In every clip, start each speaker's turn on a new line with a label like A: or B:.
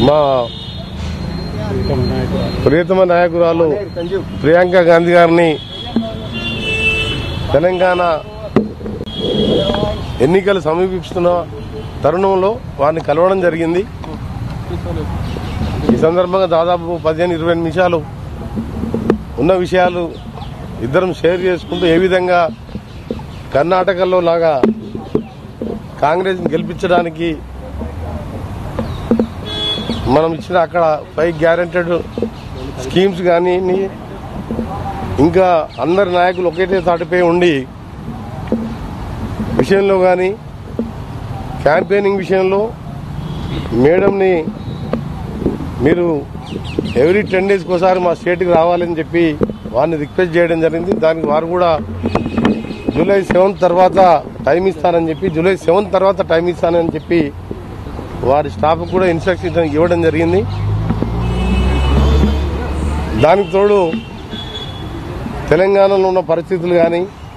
A: మా ప్రియతమ నాయకురాలు ప్రియాంక గాంధీ గారిని తెలంగాణ ఎన్నికలు సమీపిస్తున్న తరుణంలో వారిని కలవడం జరిగింది ఈ సందర్భంగా దాదాపు పదిహేను ఇరవై నిమిషాలు ఉన్న విషయాలు ఇద్దరం షేర్ చేసుకుంటూ ఏ విధంగా కర్ణాటకలో లాగా కాంగ్రెస్ గెలిపించడానికి మనం ఇచ్చిన అక్కడ ఫైవ్ గ్యారెంటెడ్ స్కీమ్స్ కానీ ఇంకా అందరి నాయకులు ఒకటే తాటిపై ఉండి విషయంలో కానీ క్యాంపెయినింగ్ విషయంలో మేడంని మీరు ఎవ్రీ టెన్ డేస్కి ఒకసారి మా స్టేట్కి రావాలని చెప్పి వారిని రిక్వెస్ట్ చేయడం జరిగింది దానికి వారు కూడా జూలై సెవెంత్ తర్వాత టైం ఇస్తానని చెప్పి జూలై సెవెంత్ తర్వాత టైం ఇస్తానని చెప్పి వారి స్టాఫ్ కూడా ఇన్స్ట్రక్షన్ ఇవ్వడం జరిగింది దానికి తోడు తెలంగాణలో ఉన్న పరిస్థితులు కానీ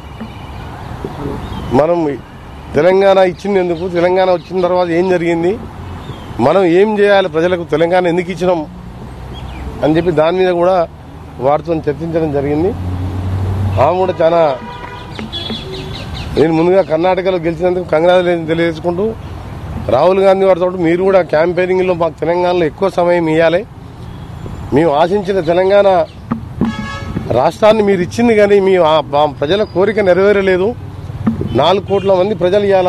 A: మనం తెలంగాణ ఇచ్చినందుకు తెలంగాణ వచ్చిన తర్వాత ఏం జరిగింది మనం ఏం చేయాలి ప్రజలకు తెలంగాణ ఎందుకు ఇచ్చినాం అని చెప్పి దాని మీద కూడా వారితో చర్చించడం జరిగింది ఆమె కూడా చాలా నేను ముందుగా కర్ణాటకలో గెలిచినందుకు కంగ్రాచులేషన్ తెలియజేసుకుంటూ రాహుల్ గాంధీ వారితో మీరు కూడా క్యాంపెయినింగ్లో మాకు తెలంగాణలో ఎక్కువ సమయం ఇవ్వాలి మేము ఆశించిన తెలంగాణ రాష్ట్రాన్ని మీరు ఇచ్చింది కానీ మీ ఆ- మా ప్రజల కోరిక నెరవేరలేదు నాలుగు కోట్ల మంది ప్రజలు ఇవాళ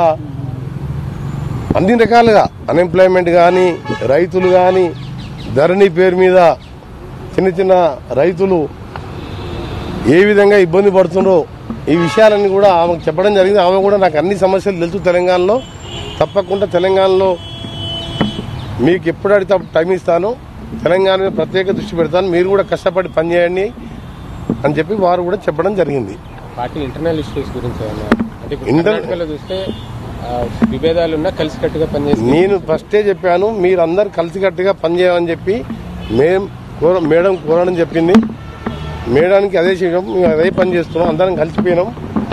A: అన్ని రకాలుగా అన్ఎంప్లాయ్మెంట్ కానీ రైతులు కానీ ధరణి పేరు మీద చిన్న చిన్న రైతులు ఏ విధంగా ఇబ్బంది పడుతుండో ఈ విషయాలన్నీ కూడా ఆమెకు చెప్పడం జరిగింది ఆమె కూడా నాకు అన్ని సమస్యలు తెలుసు తెలంగాణలో తప్పకుండా తెలంగాణలో మీకు ఎప్పుడు అడిగితే అప్పుడు టైం ఇస్తాను తెలంగాణ మీద ప్రత్యేక దృష్టి పెడతాను మీరు కూడా కష్టపడి పనిచేయండి అని చెప్పి వారు కూడా చెప్పడం జరిగింది
B: పార్టీ ఇంటర్నల్ ఇష్యూస్ గురించి ఏమన్నా అంటే ఇప్పుడు
A: ఇంటర్-
B: కర్ణాటకలో చూస్తే ఆ, విభేదాలున్నా కలిసికట్టుగా పనిచేసి
A: నేను ఫస్టే చెప్పాను మీరందరు కలిసికట్టుగా పనిచేయమని చెప్పి మేం కోర మేడం కోరడం చెప్పింది మేడానికి అదే చేయడం మేము అదే పని చేస్తున్నాం అందరం కలిసిపోయినాం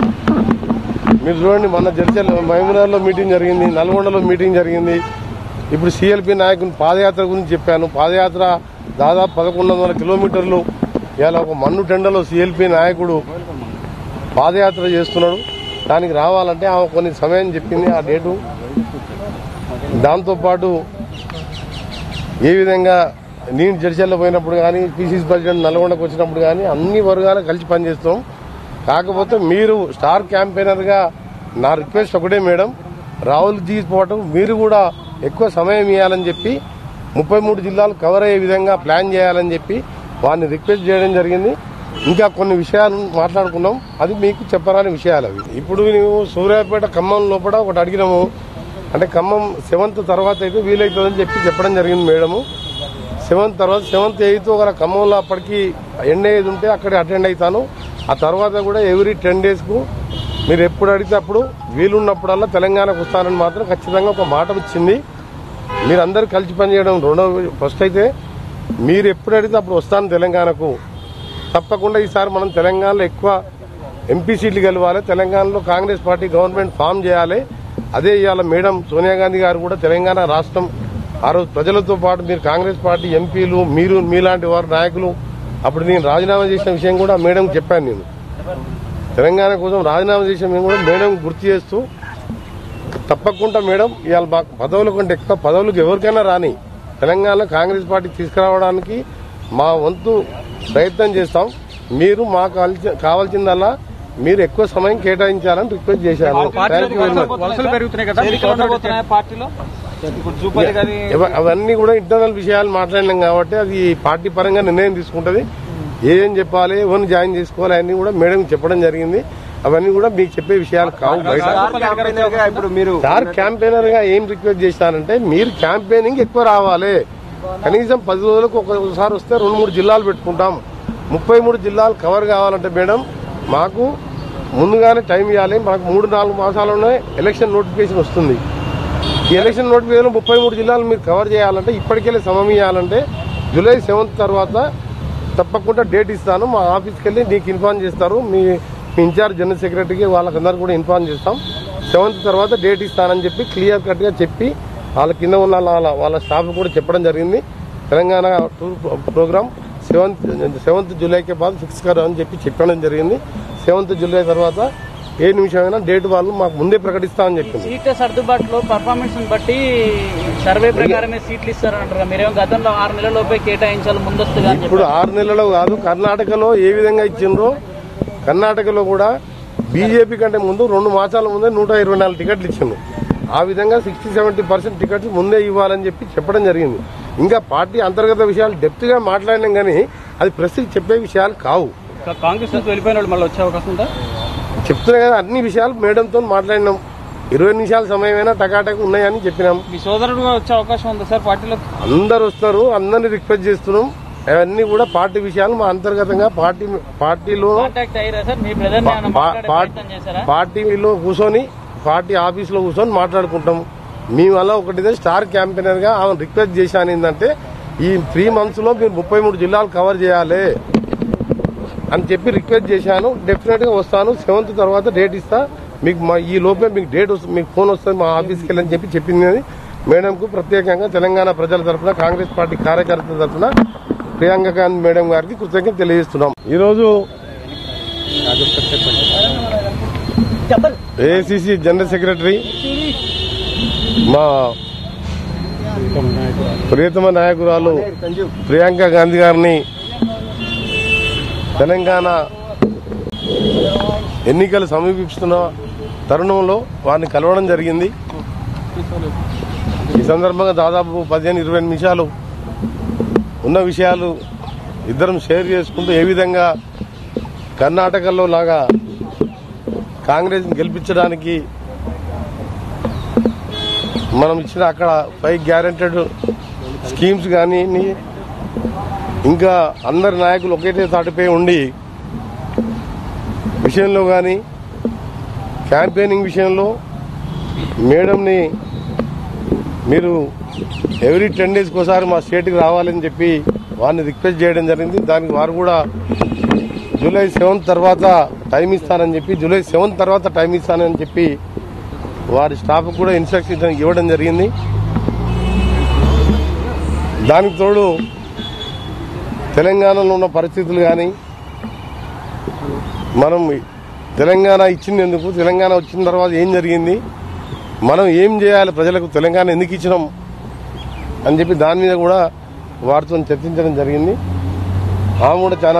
A: మీరు చూడండి మొన్న జడ్చల్ మహబూబ్నగర్లో మీటింగ్ జరిగింది నల్గొండలో మీటింగ్ జరిగింది ఇప్పుడు సిఎల్పి నాయకుని పాదయాత్ర గురించి చెప్పాను పాదయాత్ర దాదాపు పదకొండు వందల కిలోమీటర్లు ఇవాళ ఒక మన్ను టెండలో సిఎల్పి నాయకుడు పాదయాత్ర చేస్తున్నాడు దానికి రావాలంటే ఆమె కొన్ని సమయం చెప్పింది ఆ డేటు దాంతోపాటు ఏ విధంగా నేను జడ్చల్లో పోయినప్పుడు కానీ పీసీసీ ప్రెసిడెంట్ నల్గొండకు వచ్చినప్పుడు కానీ అన్ని వర్గాలు కలిసి పనిచేస్తాం కాకపోతే మీరు స్టార్ క్యాంపెయినర్గా నా రిక్వెస్ట్ ఒకటే మేడం రాహుల్ జీ పాటు మీరు కూడా ఎక్కువ సమయం ఇవ్వాలని చెప్పి ముప్పై మూడు జిల్లాలు కవర్ అయ్యే విధంగా ప్లాన్ చేయాలని చెప్పి వారిని రిక్వెస్ట్ చేయడం జరిగింది ఇంకా కొన్ని విషయాలు మాట్లాడుకున్నాం అది మీకు చెప్పరాని విషయాలు అవి ఇప్పుడు నువ్వు సూర్యాపేట ఖమ్మం లోపల ఒకటి అడిగినాము అంటే ఖమ్మం సెవెంత్ తర్వాత అయితే వీలవుతుందని చెప్పి చెప్పడం జరిగింది మేడము సెవెంత్ తర్వాత సెవెంత్ ఎయిత్ ఒక ఖమ్మంలో అప్పటికి ఎండ్ అయ్యేది ఉంటే అక్కడ అటెండ్ అవుతాను ఆ తర్వాత కూడా ఎవ్రీ టెన్ డేస్కు మీరు ఎప్పుడు అడిగితే అప్పుడు వీలున్నప్పుడల్లా తెలంగాణకు వస్తానని మాత్రం ఖచ్చితంగా ఒక మాట ఇచ్చింది మీరందరూ కలిసి పనిచేయడం రెండో ఫస్ట్ అయితే మీరు ఎప్పుడు అడిగితే అప్పుడు వస్తాను తెలంగాణకు తప్పకుండా ఈసారి మనం తెలంగాణలో ఎక్కువ ఎంపీ సీట్లు గెలవాలి తెలంగాణలో కాంగ్రెస్ పార్టీ గవర్నమెంట్ ఫామ్ చేయాలి అదే ఇవాళ మేడం సోనియా గాంధీ గారు కూడా తెలంగాణ రాష్ట్రం ఆ రోజు ప్రజలతో పాటు మీరు కాంగ్రెస్ పార్టీ ఎంపీలు మీరు మీలాంటి వారు నాయకులు అప్పుడు నేను రాజీనామా చేసిన విషయం కూడా మేడం చెప్పాను నేను తెలంగాణ కోసం రాజీనామా చేసిన మేము కూడా మేడం గుర్తు చేస్తూ తప్పకుండా మేడం ఇవాళ మాకు పదవుల కంటే ఎక్కువ పదవులకు ఎవరికైనా రాని తెలంగాణలో కాంగ్రెస్ పార్టీ తీసుకురావడానికి మా వంతు ప్రయత్నం చేస్తాం మీరు మాకు కావాల్సి- కావాల్సిందల్లా మీరు ఎక్కువ సమయం కేటాయించాలని రిక్వెస్ట్ చేశాను థ్యాంక్ యూ వెరీ మచ్
C: వలసలు పెరుగుతున్నాయి కదా మీకు ఉండబోతున్నాయి పార్టీలో ఇప్పుడు జూపతి గారి
A: ఇవ- అవన్నీ కూడా ఇంటర్నల్ విషయాలు మాట్లాడినాం కాబట్టి అది పార్టీ పరంగా నిర్ణయం తీసుకుంటది ఏం చెప్పాలి ఎవరిని జాయిన్ చేసుకోవాలి అన్ని కూడా మేడం చెప్పడం జరిగింది అవన్నీ కూడా మీకు చెప్పే విషయాలు కావు బయట
C: ఇప్పుడు మీరు
A: సార్ క్యాంపెయినర్ గా ఏం రిక్వెస్ట్ చేశానంటే మీరు క్యాంపెయినింగ్ ఎక్కువ రావాలి కనీసం పది రోజులకు ఒకసారి వస్తే రెండు మూడు జిల్లాలు పెట్టుకుంటాం ముప్పై మూడు జిల్లాలు కవర్ కావాలంటే మేడం మాకు ముందుగానే టైం ఇవ్వాలి మాకు మూడు నాలుగు మాసాల్లోనే ఎలక్షన్ నోటిఫికేషన్ వస్తుంది ఈ ఎలక్షన్ నోటిఫికేషన్ ముప్పై మూడు జిల్లాలు మీరు కవర్ చేయాలంటే ఇప్పటికెళ్ళి సమయం ఇవ్వాలంటే జూలై సెవెంత్ తర్వాత తప్పకుండా డేట్ ఇస్తాను మా ఆఫీస్కి వెళ్ళి నీకు ఇన్ఫార్మ్ చేస్తారు మీ మీ ఇన్ఛార్జ్ జనరల్ సెక్రటరీకి వాళ్ళకందరూ కూడా ఇన్ఫార్మ్ చేస్తాం సెవెంత్ తర్వాత డేట్ ఇస్తానని చెప్పి క్లియర్ కట్గా చెప్పి వాళ్ళ కింద ఉన్న వాళ్ళ వాళ్ళ స్టాఫ్ కూడా చెప్పడం జరిగింది Telangana tour programme seventh seventh జూలైకే బాద్ ఫిక్స్ కరు అని చెప్పి చెప్పడం జరిగింది సెవెంత్ జూలై తర్వాత ఏ నిమిషమైనా డేట్ వాళ్ళు మాకు ముందే ప్రకటిస్తామని చెప్పింది
D: సీట్ల సర్దుబాటులో పర్ఫార్మెన్స్ బట్టి సర్వే ప్రకారమే సీట్లు ఇస్తారంటారు కదా. మీరేమో గతంలో ఆరు నెలల లోపే కేటాయించాలి ముందస్తుగా అని
A: ఇప్పుడు ఆరు నెలల్లో కాదు కర్ణాటకలో ఏ విధంగా ఇచ్చిండ్రో కర్ణాటకలో కూడా బీజేపీ కంటే ముందు రెండు మాసాల ముందే నూట ఇరవై నాలుగు టికెట్లు ఇచ్చిండ్రు ఆ విధంగా సిక్స్టీ సెవెంటీ పర్సెంట్ టికెట్స్ ముందే ఇవ్వాలని చెప్పి చెప్పడం జరిగింది ఇంకా పార్టీ అంతర్గత విషయాలు డెప్త్ గా మాట్లాడినాం కానీ అది ప్రెస్కి చెప్పే విషయాలు కావు
C: కా- కాంగ్రెస్ నుంచి వెళ్ళిపోయిన వాళ్ళు మళ్ళీ వచ్చే అవకాశం ఉందా
A: చెప్తున్నా కదా అన్ని విషయాలు మేడంతో మాట్లాడినాం ఇరవై నిమిషాల సమయమైనా టకాటకు ఉన్నాయని చెప్పినాం
C: మీ సోదరుడు కూడా వచ్చే అవకాశం ఉందా సార్ పార్టీలో
A: అందరు వస్తారు అందరిని రిక్వెస్ట్ చేస్తున్నాం అవన్నీ కూడా పార్టీ విషయాలు మా అంతర్గతంగా పార్టీ పార్టీలో
D: కాంటాక్ట్ అయ్యారా సార్ మీ బ్రదర్
A: పా- పా-
D: ప్రయత్నం చేశారా
A: పార్టీలో కూర్చొని పార్టీ ఆఫీస్ లో కూర్చొని మాట్లాడుకుంటాం మీ వల్ల ఒకటిదే స్టార్ క్యాంపెయినర్ గా ఆమె రిక్వెస్ట్ చేశాను ఏంటంటే ఈ త్రీ మంత్స్ లో మీరు ముప్పై మూడు జిల్లాలు కవర్ చేయాలి అని చెప్పి రిక్వెస్ట్ చేశాను డెఫినెట్ గా వస్తాను సెవెంత్ తర్వాత డేట్ ఇస్తా మీకు మా ఈ లోపే మీకు డేట్ వస్తుంది మీకు ఫోన్ వస్తుంది మా ఆఫీస్కి వెళ్ళని చెప్పి చెప్పింది అని మేడంకు ప్రత్యేకంగా తెలంగాణ ప్రజల తరఫున కాంగ్రెస్ పార్టీ కార్యకర్తల తరఫున ప్రియాంక గాంధీ మేడం గారికి కృతజ్ఞత తెలియజేస్తున్నాం ఈరోజు ఏఐసిసి జనరల్ సెక్రటరీ మా ప్రియతమ నాయకురాలు ప్రియాంక గాంధీ గారిని తెలంగాణ ఎన్నికలు సమీపిస్తున్న తరుణంలో వారిని కలవడం జరిగింది ఈ సందర్భంగా దాదాపు పదిహేను ఇరవై నిమిషాలు ఉన్న విషయాలు ఇద్దరం షేర్ చేసుకుంటూ ఏ విధంగా కర్ణాటకలో లాగా కాంగ్రెస్ గెలిపించడానికి మనం ఇచ్చిన అక్కడ ఫైవ్ గ్యారెంటెడ్ స్కీమ్స్ కానీ ఇంకా అందరి నాయకులు ఒకేటే తాటిపై ఉండి విషయంలో కానీ క్యాంపెయినింగ్ విషయంలో మేడంని మీరు ఎవ్రీ టెన్ డేస్కి ఒకసారి మా స్టేట్కి రావాలని చెప్పి వారిని రిక్వెస్ట్ చేయడం జరిగింది దానికి వారు కూడా జూలై సెవెంత్ తర్వాత టైం ఇస్తానని చెప్పి జూలై సెవెంత్ తర్వాత టైం ఇస్తానని చెప్పి వారి స్టాఫ్ కూడా ఇన్స్ట్రక్షన్ ఇవ్వడం జరిగింది దానికి తోడు తెలంగాణలో ఉన్న పరిస్థితులు కానీ మనం తెలంగాణ ఇచ్చినందుకు తెలంగాణ వచ్చిన తర్వాత ఏం జరిగింది మనం ఏం చేయాలి ప్రజలకు తెలంగాణ ఎందుకు ఇచ్చినాం అని చెప్పి దాని మీద కూడా వారితో చర్చించడం జరిగింది ఆమె కూడా చాలా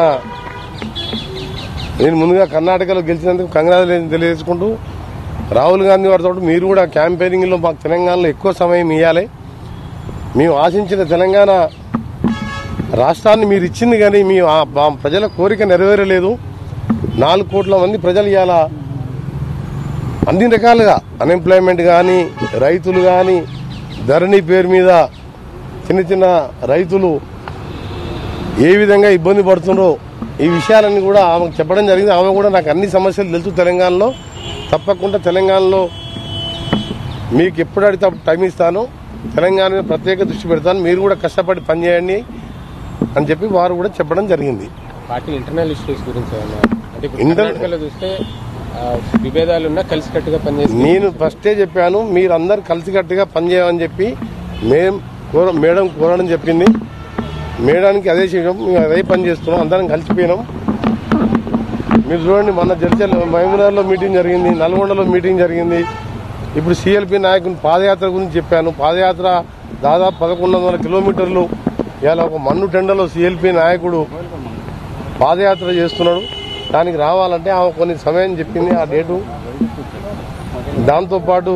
A: నేను ముందుగా కర్ణాటకలో గెలిచినందుకు కంగ్రాచులేషన్ తెలియజేసుకుంటూ రాహుల్ గాంధీ వారితో మీరు కూడా క్యాంపెయినింగ్లో మాకు తెలంగాణలో ఎక్కువ సమయం ఇవ్వాలి మేము ఆశించిన తెలంగాణ రాష్ట్రాన్ని మీరు ఇచ్చింది కానీ మీ ఆ- ఆ ప్రజల కోరిక నెరవేరలేదు నాలుగు కోట్ల మంది ప్రజలు ఇవాళ అన్ని రకాలుగా అన్ఎంప్లాయ్మెంట్ కానీ రైతులు కానీ ధరణి పేరు మీద చిన్న చిన్న రైతులు ఏ విధంగా ఇబ్బంది పడుతుండ్రో ఈ విషయాలన్నీ కూడా ఆమెకు చెప్పడం జరిగింది ఆమె కూడా నాకు అన్ని సమస్యలు తెలుసు తెలంగాణలో తప్పకుండా తెలంగాణలో మీకు ఎప్పుడు అడిగితే అప్పుడు టైం ఇస్తాను తెలంగాణ మీద ప్రత్యేక దృష్టి పెడతాను మీరు కూడా కష్టపడి పనిచేయండి అని చెప్పి వారు కూడా చెప్పడం జరిగింది
B: పార్టీ ఇంటర్నల్ ఇష్యూస్ గురించి ఏమన్నా అంటే ఇప్పుడు
A: ఇంటర్-
B: కర్ణాటకలో చూస్తే ఆ, విభేదాలు ఉన్నా కలిసికట్టుగా పనిచేసి
A: నేను ఫస్టే చెప్పాను మీరు అందరు కలిసికట్టుగా పనిచేయమని చెప్పి మేం కోర మేడం కోరడం చెప్పింది మేడానికి అదే చేయడం మేము అదే పని చేస్తున్నాం అందరం కలిసిపోయినాం మీరు చూడండి మొన్న జడ్చల్ మహమూనార్లో మీటింగ్ జరిగింది నల్గొండలో మీటింగ్ జరిగింది ఇప్పుడు సిఎల్పి నాయకుని పాదయాత్ర గురించి చెప్పాను పాదయాత్ర దాదాపు పదకొండు వందల కిలోమీటర్లు ఇవాళ ఒక మన్ను టెండలో సిఎల్పి నాయకుడు పాదయాత్ర చేస్తున్నాడు దానికి రావాలంటే ఆమె కొన్ని సమయం చెప్పింది ఆ డేటు దాంతోపాటు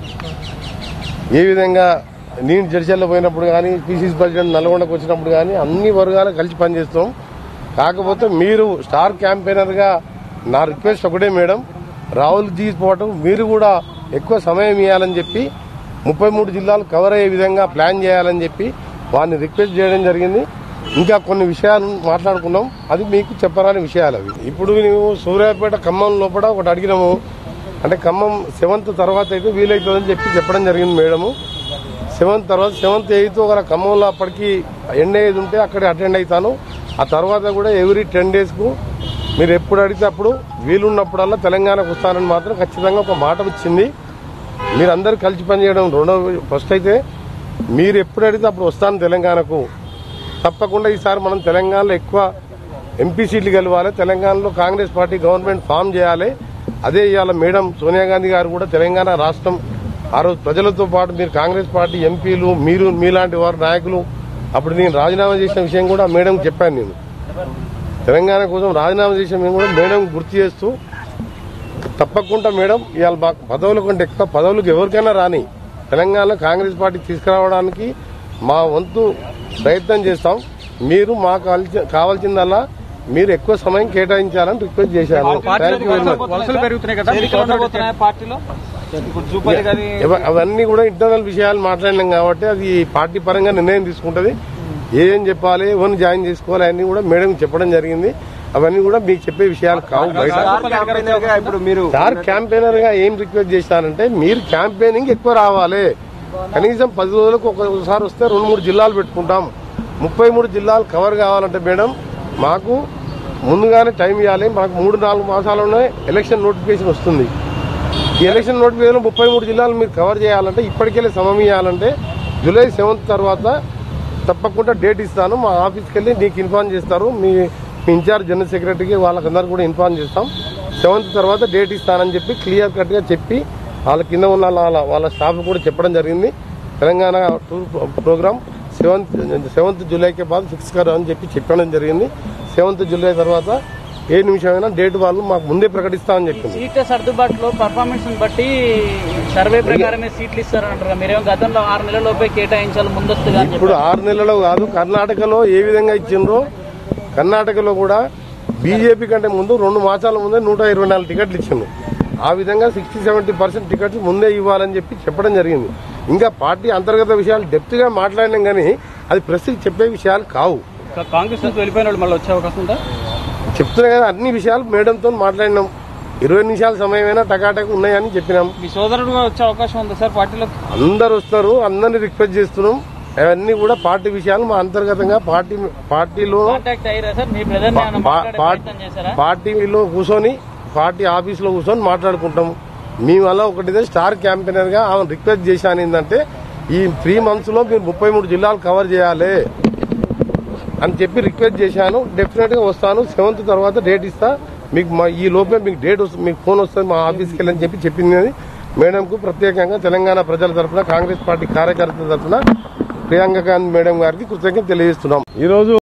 A: ఏ విధంగా నేను జడ్చల్లో పోయినప్పుడు కానీ పీసీసీ ప్రెసిడెంట్ నల్గొండకు వచ్చినప్పుడు కానీ అన్ని వర్గాలు కలిసి పనిచేస్తాం కాకపోతే మీరు స్టార్ క్యాంపెయినర్గా నా రిక్వెస్ట్ ఒకటే మేడం రాహుల్ జీ పాటు మీరు కూడా ఎక్కువ సమయం ఇవ్వాలని చెప్పి ముప్పై మూడు జిల్లాలు కవర్ అయ్యే విధంగా ప్లాన్ చేయాలని చెప్పి వారిని రిక్వెస్ట్ చేయడం జరిగింది ఇంకా కొన్ని విషయాలు మాట్లాడుకున్నాం అది మీకు చెప్పరాని విషయాలు అవి ఇప్పుడు నువ్వు సూర్యాపేట ఖమ్మం లోపల ఒకటి అడిగినాము అంటే ఖమ్మం సెవెంత్ తర్వాత అయితే వీలవుతుందని చెప్పి చెప్పడం జరిగింది మేడము సెవెంత్ తర్వాత సెవెంత్ ఎయిత్ ఒక ఖమ్మంలో అప్పటికి ఎండ్ అయ్యేది ఉంటే అక్కడ అటెండ్ అవుతాను ఆ తర్వాత కూడా ఎవ్రీ టెన్ డేస్కు మీరు ఎప్పుడు అడిగితే అప్పుడు వీలున్నప్పుడల్లా తెలంగాణకు వస్తానని మాత్రం ఖచ్చితంగా ఒక మాట వచ్చింది మీరు అందరు కలిసి పనిచేయడం రెండో ఫస్ట్ అయితే మీరు ఎప్పుడు అడిగితే అప్పుడు వస్తాను తెలంగాణకు తప్పకుండా ఈసారి మనం తెలంగాణలో ఎక్కువ ఎంపీ సీట్లు గెలవాలి తెలంగాణలో కాంగ్రెస్ పార్టీ గవర్నమెంట్ ఫామ్ చేయాలి అదే ఇవాళ మేడం సోనియా గాంధీ గారు కూడా తెలంగాణ రాష్ట్రం ఆ రోజు ప్రజలతో పాటు మీరు కాంగ్రెస్ పార్టీ ఎంపీలు మీరు మీలాంటి వారు నాయకులు అప్పుడు నేను రాజీనామా చేసిన విషయం కూడా మేడం చెప్పాను నేను తెలంగాణ కోసం రాజీనామా చేసిన మేము కూడా మేడం గుర్తు చేస్తూ తప్పకుండా మేడం ఇవాళ మాకు పదవుల కంటే ఎక్కువ పదవులకు ఎవరికైనా రాని తెలంగాణలో కాంగ్రెస్ పార్టీ తీసుకురావడానికి మా వంతు ప్రయత్నం చేస్తాం మీరు మాకు కావాల్సి- కావాల్సిందల్లా మీరు ఎక్కువ సమయం కేటాయించాలని రిక్వెస్ట్ చేశాను థ్యాంక్ యూ వెరీ మచ్
C: వలసలు పెరుగుతున్నాయి కదా
D: చేరికలు ఉండబోతున్నాయా పార్టీలో
C: ఇప్పుడు జూపల్లి గారి
A: ఎవ- అవన్నీ కూడా ఇంటర్నల్ విషయాలు మాట్లాడినాం కాబట్టి అది పార్టీ పరంగా నిర్ణయం తీసుకుంటది ఏం చెప్పాలి ఎవరిని జాయిన్ చేసుకోవాలి అన్ని కూడా మేడం చెప్పడం జరిగింది అవన్నీ కూడా మీకు చెప్పే విషయాలు కావు బయట
C: ఇప్పుడు మీరు
A: స్టార్ క్యాంపెయినర్ గా ఏం రిక్వెస్ట్ చేశానంటే మీరు క్యాంపెయినింగ్ ఎక్కువ రావాలి కనీసం పది రోజులకు ఒకసారి వస్తే రెండు మూడు జిల్లాలు పెట్టుకుంటాం ముప్పై మూడు జిల్లాలు కవర్ కావాలంటే మేడం మాకు ముందుగానే టైం ఇవ్వాలి మాకు మూడు నాలుగు మాసాల్లోనే ఎలక్షన్ నోటిఫికేషన్ వస్తుంది ఈ ఎలక్షన్ నోటిఫికేషన్ ముప్పై మూడు జిల్లాలు మీరు కవర్ చేయాలంటే ఇప్పటికెళ్ళి సమయం ఇవ్వాలంటే జూలై సెవెంత్ తర్వాత తప్పకుండా డేట్ ఇస్తాను మా ఆఫీస్కి వెళ్ళి నీకు ఇన్ఫార్మ్ చేస్తారు మీ మీ ఇన్ఛార్జ్ జనరల్ సెక్రటరీకి వాళ్ళకందరూ కూడా ఇన్ఫార్మ్ చేస్తాం సెవెంత్ తర్వాత డేట్ ఇస్తానని చెప్పి క్లియర్ కట్ గా చెప్పి వాళ్ళ కింద ఉన్న వాళ్ళ వాళ్ళ స్టాఫ్ కూడా చెప్పడం జరిగింది Telangana tour programme seventh seventh జూలైకి బాద్ ఫిక్స్ కరు అని చెప్పి చెప్పడం జరిగింది సెవెంత్ జూలై తర్వాత ఏ నిమిషమైనా డేట్ వాళ్ళు మాకు ముందే ప్రకటిస్తామని చెప్పింది
D: సీట్ల సర్దుబాటులో పర్ఫార్మెన్స్ బట్టి సర్వే ప్రకారమే సీట్లు ఇస్తారంటారు మీరేమో గతంలో ఆరు నెలల లోపే కేటాయించాలి ముందస్తుగా అని
A: ఇప్పుడు
D: చెప్పారు
A: ఆరు నెలల్లో కాదు కర్ణాటకలో ఏ విధంగా ఇచ్చిండ్రో కర్ణాటకలో కూడా బీజేపీ కంటే ముందు రెండు మాసాల ముందే నూట ఇరవై నాలుగు టికెట్లు ఇచ్చిండ్రు ఆ విధంగా సిక్స్టీ సెవెంటీ పర్సెంట్ టికెట్స్ ముందే ఇవ్వాలని చెప్పి చెప్పడం జరిగింది ఇంకా పార్టీ అంతర్గత విషయాలు డెప్త్ గా మాట్లాడినాం కానీ అది ప్రెస్కి చెప్పే విషయాలు కావు
C: కాంగ్రెస్ నుంచి వెళ్ళిపోయిన వాళ్ళు మళ్ళీ వచ్చే అవకాశం ఉందా
A: చెప్తున్నా కదా అన్ని విషయాలు మేడంతో మాట్లాడినాం ఇరవై నిమిషాల సమయమైనా టకాటకు ఉన్నాయని చెప్పినాం
C: మీ సోదరుడు కూడా వచ్చే అవకాశం ఉందా సార్ పార్టీలో
A: అందరు వస్తారు అందరిని రిక్వెస్ట్ చేస్తున్నాం అవన్నీ కూడా పార్టీ విషయాలు మా అంతర్గతంగా పార్టీ పార్టీలో
D: కాంటాక్ట్ అయ్యారా సార్ మీ బ్రదర్
A: పా- పా-
D: ప్రయత్నం చేశారా
A: పార్టీలో కూర్చొని పార్టీ ఆఫీస్ లో కూర్చొని మాట్లాడుకుంటాం మీ వల్ల ఒకటి స్టార్ క్యాంపెయినర్ గా ఆమె రిక్వెస్ట్ చేశాను ఏంటంటే ఈ త్రీ మంత్స్ లో మీరు ముప్పై మూడు జిల్లాలు కవర్ చేయాలి అని చెప్పి రిక్వెస్ట్ చేశాను డెఫినెట్ గా వస్తాను సెవెంత్ తర్వాత డేట్ ఇస్తా మీకు మా ఈ లోపే మీకు డేట్ వస్తుంది మీకు ఫోన్ వస్తుంది మా ఆఫీస్కి వెళ్ళని చెప్పి చెప్పింది అది మేడంకు ప్రత్యేకంగా తెలంగాణ ప్రజల తరఫున కాంగ్రెస్ పార్టీ కార్యకర్తల తరఫున ప్రియాంక గాంధీ మేడం గారికి కృతజ్ఞత తెలియజేస్తున్నాం ఈ రోజు